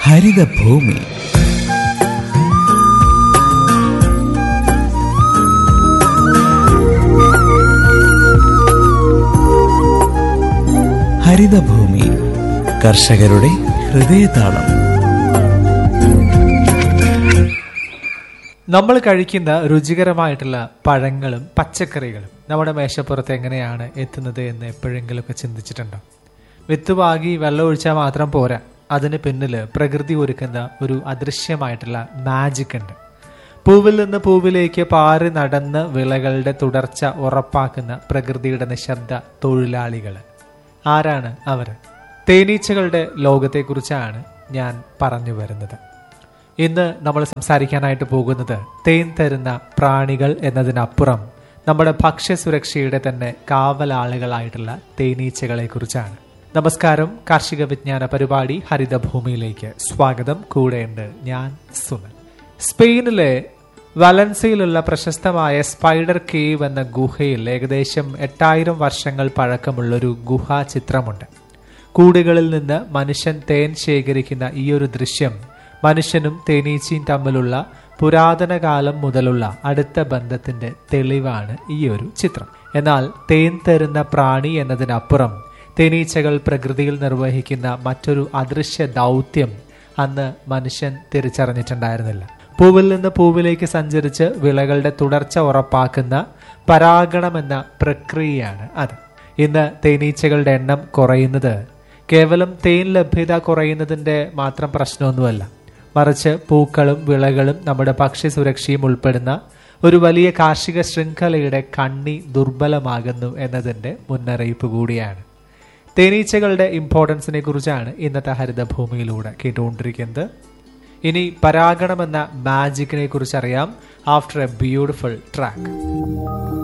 ഹരിതഭൂമി ഹരിതഭൂമി കർഷകരുടെ ഹൃദയതാളം നമ്മൾ കഴിക്കുന്ന രുചികരമായിട്ടുള്ള പഴങ്ങളും പച്ചക്കറികളും നമ്മുടെ മേശപ്പുറത്ത് എങ്ങനെയാണ് എത്തുന്നത് എന്ന് എപ്പോഴെങ്കിലുമൊക്കെ ചിന്തിച്ചിട്ടുണ്ടോ വിത്ത് പാകി വെള്ളം ഒഴിച്ചാൽ മാത്രം പോരാ അതിന് പിന്നിൽ പ്രകൃതി ഒരുക്കുന്ന ഒരു അദൃശ്യമായിട്ടുള്ള മാജിക് ഉണ്ട് പൂവിൽ നിന്ന് പൂവിലേക്ക് പാറി നടന്ന് വിളകളുടെ തുടർച്ച ഉറപ്പാക്കുന്ന പ്രകൃതിയുടെ നിശബ്ദ തൊഴിലാളികൾ ആരാണ് അവർ തേനീച്ചകളുടെ ലോകത്തെക്കുറിച്ചാണ് ഞാൻ പറഞ്ഞു വരുന്നത് ഇന്ന് നമ്മൾ സംസാരിക്കാനായിട്ട് പോകുന്നത് തേൻ തരുന്ന പ്രാണികൾ എന്നതിനപ്പുറം നമ്മുടെ ഭക്ഷ്യസുരക്ഷയുടെ തന്നെ കാവലാളുകളായിട്ടുള്ള തേനീച്ചകളെ കുറിച്ചാണ് നമസ്കാരം കാർഷിക വിജ്ഞാന പരിപാടി ഹരിതഭൂമിയിലേക്ക് സ്വാഗതം കൂടെയുണ്ട് ഞാൻ സുനൽ സ്പെയിനിലെ വലൻസിയിലുള്ള പ്രശസ്തമായ സ്പൈഡർ കേവ് എന്ന ഗുഹയിൽ ഏകദേശം എട്ടായിരം വർഷങ്ങൾ പഴക്കമുള്ളൊരു ഗുഹാ ചിത്രമുണ്ട് കൂടുകളിൽ നിന്ന് മനുഷ്യൻ തേൻ ശേഖരിക്കുന്ന ഈ ഒരു ദൃശ്യം മനുഷ്യനും തേനീച്ചയും തമ്മിലുള്ള പുരാതന കാലം മുതലുള്ള അടുത്ത ബന്ധത്തിന്റെ തെളിവാണ് ഈ ഒരു ചിത്രം എന്നാൽ തേൻ തരുന്ന പ്രാണി എന്നതിനപ്പുറം തേനീച്ചകൾ പ്രകൃതിയിൽ നിർവഹിക്കുന്ന മറ്റൊരു അദൃശ്യ ദൗത്യം അന്ന് മനുഷ്യൻ തിരിച്ചറിഞ്ഞിട്ടുണ്ടായിരുന്നില്ല പൂവിൽ നിന്ന് പൂവിലേക്ക് സഞ്ചരിച്ച് വിളകളുടെ തുടർച്ച ഉറപ്പാക്കുന്ന പരാഗണം എന്ന പ്രക്രിയയാണ് അത് ഇന്ന് തേനീച്ചകളുടെ എണ്ണം കുറയുന്നത് കേവലം തേൻ ലഭ്യത കുറയുന്നതിന്റെ മാത്രം പ്രശ്നമൊന്നുമല്ല മറിച്ച് പൂക്കളും വിളകളും നമ്മുടെ ഭക്ഷ്യസുരക്ഷയും ഉൾപ്പെടുന്ന ഒരു വലിയ കാർഷിക ശൃംഖലയുടെ കണ്ണി ദുർബലമാകുന്നു എന്നതിന്റെ മുന്നറിയിപ്പ് കൂടിയാണ് തേനീച്ചകളുടെ ഇമ്പോർട്ടൻസിനെ കുറിച്ചാണ് ഇന്നത്തെ ഹരിതഭൂമിയിലൂടെ കേട്ടുകൊണ്ടിരിക്കുന്നത് ഇനി പരാഗണം എന്ന മാജിക്കിനെ കുറിച്ച് അറിയാം ആഫ്റ്റർ എ ബ്യൂട്ടിഫുൾ ട്രാക്ക്